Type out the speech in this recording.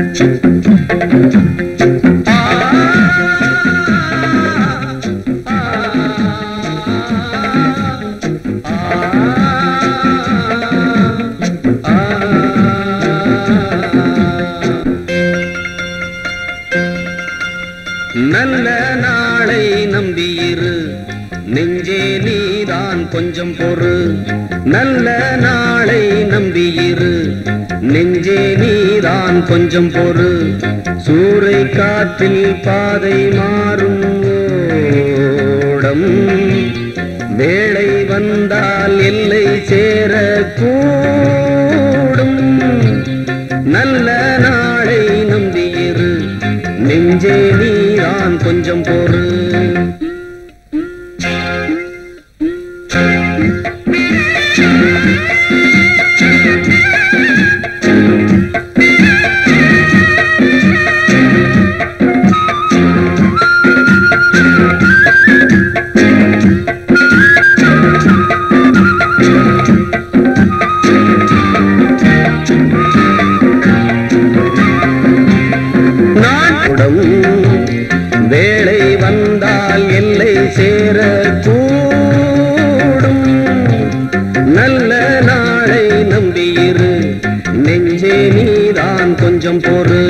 நல்ல நாளை நம்பியிரு நெஞ்சே நீதான் கொஞ்சம் பொறு நல்ல நாளை நம்பியிரு நெஞ்சே நீதான் கொஞ்சம் பொறு சூறை காற்றில் பாதை மாறும் ஓடம் வேளை வந்தால் எல்லை சேர கூடும் நல்ல நாளை நம்பியிரு நெஞ்சே நீதான் கொஞ்சம் பொறு நாட்டம் வேளை வந்தால் எல்லை சேர கூடும் நல்ல நாளை நம்பியிரு நெஞ்சே நீதான் கொஞ்சம் பொறு